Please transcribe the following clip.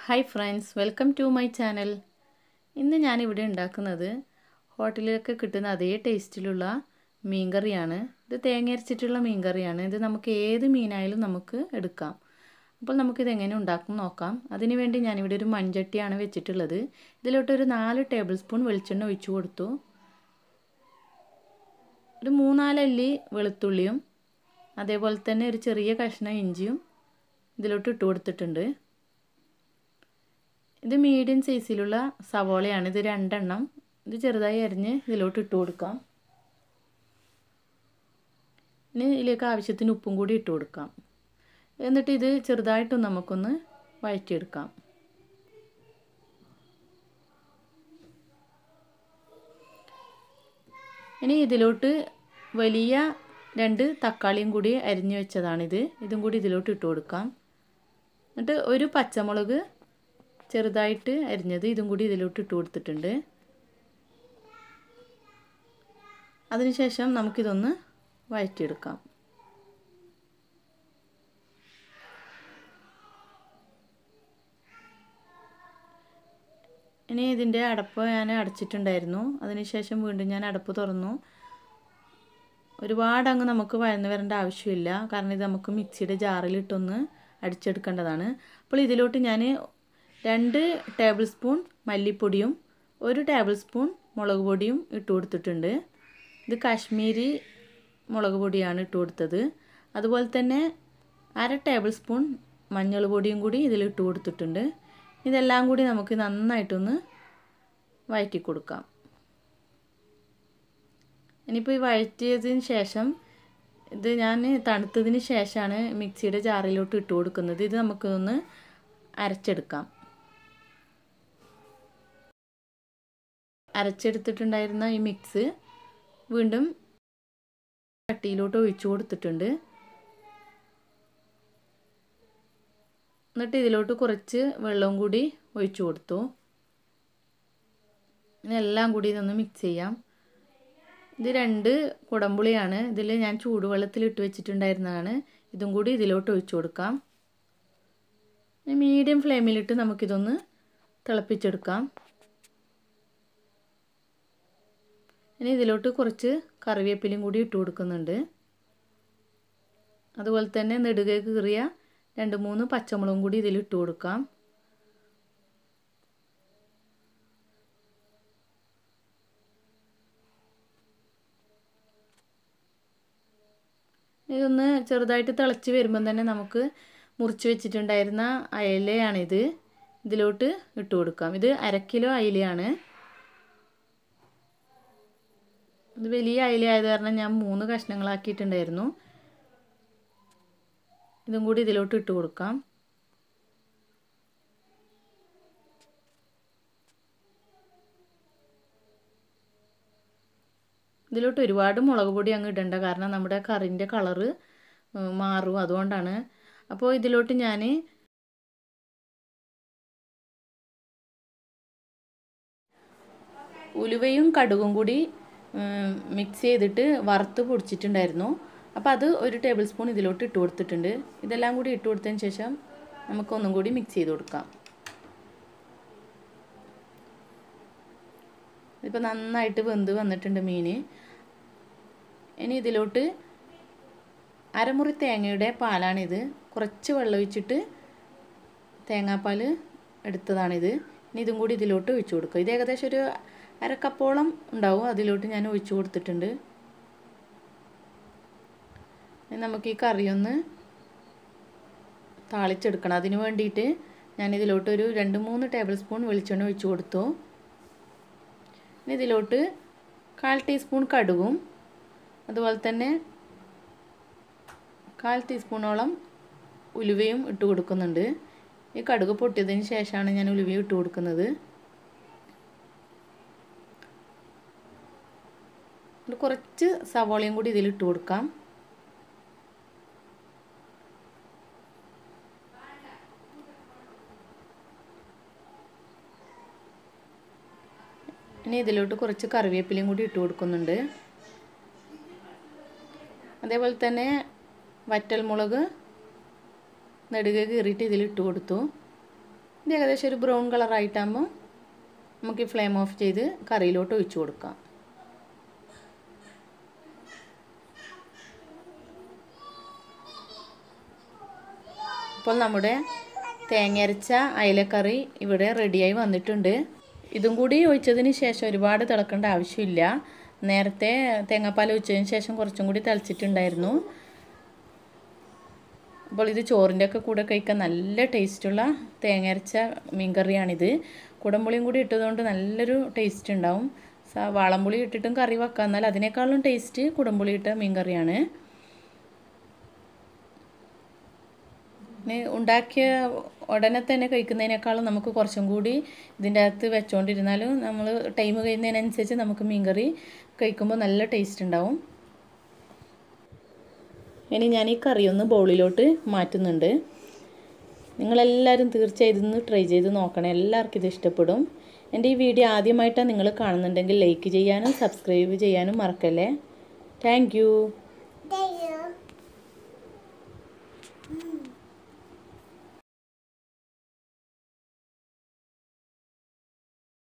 hi friends welcome to my channel ഇന്ന് ഞാനിവിടെ ഉണ്ടാക്കുന്നത് ഹോട്ടലിലൊക്കെ കിട്ടുന്ന അതേ ടേസ്റ്റിലുള്ള മീൻകറിയാണ് ഇത് തേങ്ങ അരച്ചിട്ടുള്ള മീൻകറിയാണ് ഇത് നമുക്ക് ഏത് മീനായാലും നമുക്ക് എടുക്കാം അപ്പോൾ നമുക്കിത് എങ്ങനെ ഉണ്ടാക്കും നോക്കാം അതിന് വേണ്ടി ഞാനിവിടെ ഒരു മൺചട്ടിയാണ് വെച്ചിട്ടുള്ളത് ഇതിലോട്ട് ഒരു നാല് ടേബിൾ സ്പൂൺ വെളിച്ചെണ്ണ ഒഴിച്ചു കൊടുത്തു ഒരു മൂന്നാലല്ലി വെളുത്തുള്ളിയും അതേപോലെ തന്നെ ഒരു ചെറിയ കഷ്ണം ഇഞ്ചിയും ഇതിലോട്ട് ഇട്ട് കൊടുത്തിട്ടുണ്ട് ഇത് മീഡിയം സൈസിലുള്ള സവോളയാണ് ഇത് രണ്ടെണ്ണം ഇത് ചെറുതായി അരിഞ്ഞ് ഇതിലോട്ട് ഇട്ട് കൊടുക്കാം ഇനി ഇതിലേക്ക് ആവശ്യത്തിന് ഉപ്പും കൂടി ഇട്ട് കൊടുക്കാം എന്നിട്ട് ഇത് ചെറുതായിട്ടും നമുക്കൊന്ന് വഴറ്റിയെടുക്കാം ഇനി ഇതിലോട്ട് വലിയ രണ്ട് തക്കാളിയും കൂടി അരിഞ്ഞു വെച്ചതാണിത് ഇതും കൂടി ഇതിലോട്ട് ഇട്ട് കൊടുക്കാം എന്നിട്ട് ഒരു പച്ചമുളക് ചെറുതായിട്ട് അരിഞ്ഞത് ഇതും കൂടി ഇതിലോട്ട് ഇട്ട് കൊടുത്തിട്ടുണ്ട് അതിനുശേഷം നമുക്കിതൊന്ന് വഴറ്റിയെടുക്കാം ഇനി ഇതിൻ്റെ അടപ്പ് ഞാൻ അടച്ചിട്ടുണ്ടായിരുന്നു അതിനുശേഷം വീണ്ടും ഞാൻ അടപ്പ് തുറന്നു ഒരുപാട് അങ്ങ് നമുക്ക് വഴന്ന് വരേണ്ട ആവശ്യമില്ല കാരണം ഇത് നമുക്ക് മിക്സിയുടെ ജാറിലിട്ടൊന്ന് അടിച്ചെടുക്കേണ്ടതാണ് അപ്പോൾ ഇതിലോട്ട് ഞാൻ രണ്ട് ടേബിൾ സ്പൂൺ മല്ലിപ്പൊടിയും ഒരു ടേബിൾ സ്പൂൺ മുളക് പൊടിയും ഇട്ട് കൊടുത്തിട്ടുണ്ട് ഇത് കാശ്മീരി മുളക് പൊടിയാണ് ഇട്ട് കൊടുത്തത് അതുപോലെ തന്നെ അര ടേബിൾ സ്പൂൺ മഞ്ഞൾ പൊടിയും കൂടി ഇതിൽ ഇട്ട് കൊടുത്തിട്ടുണ്ട് ഇതെല്ലാം കൂടി നമുക്ക് നന്നായിട്ടൊന്ന് വഴറ്റി കൊടുക്കാം ഇനിയിപ്പോൾ ഈ വഴറ്റിയതിന് ശേഷം ഇത് ഞാൻ തണുത്തതിന് ശേഷമാണ് മിക്സിയുടെ ജാറിലോട്ട് ഇട്ട് കൊടുക്കുന്നത് ഇത് നമുക്കൊന്ന് അരച്ചെടുക്കാം അരച്ചെടുത്തിട്ടുണ്ടായിരുന്ന ഈ മിക്സ് വീണ്ടും ചട്ടിയിലോട്ട് ഒഴിച്ചു കൊടുത്തിട്ടുണ്ട് എന്നിട്ട് ഇതിലോട്ട് കുറച്ച് വെള്ളവും കൂടി ഒഴിച്ചു കൊടുത്തു എല്ലാം കൂടി ഇതൊന്ന് മിക്സ് ചെയ്യാം ഇത് രണ്ട് കുടംപുളിയാണ് ഇതിൽ ഞാൻ ചൂടുവെള്ളത്തിൽ ഇട്ട് വെച്ചിട്ടുണ്ടായിരുന്നതാണ് ഇതും കൂടി ഇതിലോട്ട് ഒഴിച്ചു കൊടുക്കാം മീഡിയം ഫ്ലെയിമിലിട്ട് നമുക്കിതൊന്ന് തിളപ്പിച്ചെടുക്കാം ഇനി ഇതിലോട്ട് കുറച്ച് കറിവേപ്പിലയും കൂടി ഇട്ട് കൊടുക്കുന്നുണ്ട് അതുപോലെ തന്നെ നെടുകെ കീറിയ രണ്ട് മൂന്ന് പച്ചമുളകും കൂടി ഇതിൽ ഇട്ട് കൊടുക്കാം ഇതൊന്ന് ചെറുതായിട്ട് തിളച്ച് വരുമ്പം തന്നെ നമുക്ക് മുറിച്ച് വെച്ചിട്ടുണ്ടായിരുന്ന അയലയാണിത് ഇതിലോട്ട് ഇട്ട് കൊടുക്കാം ഇത് അര കിലോ അയിലയാണ് ഇത് വലിയ അയില ആയത് കാരണം ഞാൻ മൂന്ന് കഷ്ണങ്ങളാക്കിയിട്ടുണ്ടായിരുന്നു ഇതും കൂടി ഇതിലോട്ട് ഇട്ട് കൊടുക്കാം ഇതിലോട്ട് ഒരുപാട് മുളക് പൊടി അങ്ങ് ഇടണ്ട കാരണം നമ്മുടെ കറിൻ്റെ കളറ് മാറും അതുകൊണ്ടാണ് അപ്പോൾ ഇതിലോട്ട് ഞാൻ ഉലുവയും കടുകും കൂടി മിക്സ് ചെയ്തിട്ട് വറുത്ത് പൊടിച്ചിട്ടുണ്ടായിരുന്നു അപ്പോൾ അത് ഒരു ടേബിൾ സ്പൂൺ ഇതിലോട്ട് ഇട്ട് കൊടുത്തിട്ടുണ്ട് ഇതെല്ലാം കൂടി ഇട്ട് കൊടുത്തതിന് ശേഷം നമുക്കൊന്നും കൂടി മിക്സ് ചെയ്ത് കൊടുക്കാം ഇപ്പോൾ നന്നായിട്ട് വെന്ത് വന്നിട്ടുണ്ട് മീൻ ഇനി ഇതിലോട്ട് അരമുറി തേങ്ങയുടെ പാലാണിത് കുറച്ച് വെള്ളം ഒഴിച്ചിട്ട് തേങ്ങാപ്പാൽ എടുത്തതാണിത് ഇനി ഇതും കൂടി ഇതിലോട്ട് ഒഴിച്ചു കൊടുക്കുക ഇത് ഏകദേശം ഒരു അരക്കപ്പോളം ഉണ്ടാവും അതിലോട്ട് ഞാൻ ഒഴിച്ചു കൊടുത്തിട്ടുണ്ട് നമുക്ക് ഈ കറിയൊന്ന് താളിച്ചെടുക്കണം അതിന് വേണ്ടിയിട്ട് ഞാൻ ഇതിലോട്ട് ഒരു രണ്ട് മൂന്ന് ടേബിൾ സ്പൂൺ വെളിച്ചെണ്ണ ഒഴിച്ചു കൊടുത്തു ഇനി ഇതിലോട്ട് കാൽ ടീസ്പൂൺ കടുകും അതുപോലെ തന്നെ കാൽ ടീസ്പൂണോളം ഉലുവയും ഇട്ട് കൊടുക്കുന്നുണ്ട് ഈ കടുക് പൊട്ടിയതിന് ശേഷമാണ് ഞാൻ ഉലുവ ഇട്ട് കൊടുക്കുന്നത് കുറച്ച് സവോളയും കൂടി ഇതിൽ ഇട്ട് കൊടുക്കാം ഇനി ഇതിലോട്ട് കുറച്ച് കറിവേപ്പിലയും കൂടി ഇട്ട് കൊടുക്കുന്നുണ്ട് അതേപോലെ തന്നെ വറ്റൽമുളക് നെടുകെ കീറിയിട്ട് ഇതിലിട്ട് കൊടുത്തു ഇത് ഏകദേശം ഒരു ബ്രൗൺ കളറായിട്ടാകുമ്പോൾ നമുക്ക് ഈ ഫ്ലെയിം ഓഫ് ചെയ്ത് കറിയിലോട്ട് ഒഴിച്ചു കൊടുക്കാം ഇപ്പോൾ നമ്മുടെ തേങ്ങ അരച്ച അയലക്കറി ഇവിടെ റെഡിയായി വന്നിട്ടുണ്ട് ഇതും കൂടി ഒഴിച്ചതിന് ശേഷം ഒരുപാട് തിളക്കേണ്ട ആവശ്യമില്ല നേരത്തെ തേങ്ങാപ്പാൽ ഒഴിച്ചതിന് ശേഷം കുറച്ചും കൂടി തിളച്ചിട്ടുണ്ടായിരുന്നു അപ്പോൾ ഇത് ചോറിൻ്റെ ഒക്കെ കൂടെ കഴിക്കാൻ നല്ല ടേസ്റ്റുള്ള തേങ്ങ അരച്ച മീൻകറിയാണിത് കുടംപുളിയും കൂടി ഇട്ടതുകൊണ്ട് നല്ലൊരു ടേസ്റ്റ് ഉണ്ടാവും വാളംപുളി ഇട്ടിട്ടും കറി വെക്കാം എന്നാൽ അതിനേക്കാളും ടേസ്റ്റ് കുടംപുളി ഇട്ട മീൻകറിയാണ് ഉണ്ടാക്കിയ ഉടനെ തന്നെ കഴിക്കുന്നതിനേക്കാളും നമുക്ക് കുറച്ചും കൂടി ഇതിൻ്റെ അകത്ത് വെച്ചുകൊണ്ടിരുന്നാലും നമ്മൾ ടൈം കഴിയുന്നതിനനുസരിച്ച് നമുക്ക് മീൻകറി കഴിക്കുമ്പോൾ നല്ല ടേസ്റ്റ് ഉണ്ടാവും ഇനി ഞാൻ ഈ കറി ഒന്ന് ബൗളിലോട്ട് മാറ്റുന്നുണ്ട് നിങ്ങളെല്ലാവരും തീർച്ചയായും ഇതൊന്ന് ട്രൈ ചെയ്ത് നോക്കണം എല്ലാവർക്കും ഇത് ഇഷ്ടപ്പെടും എൻ്റെ ഈ വീഡിയോ ആദ്യമായിട്ടാണ് നിങ്ങൾ കാണുന്നുണ്ടെങ്കിൽ ലൈക്ക് ചെയ്യാനും സബ്സ്ക്രൈബ് ചെയ്യാനും മറക്കല്ലേ താങ്ക്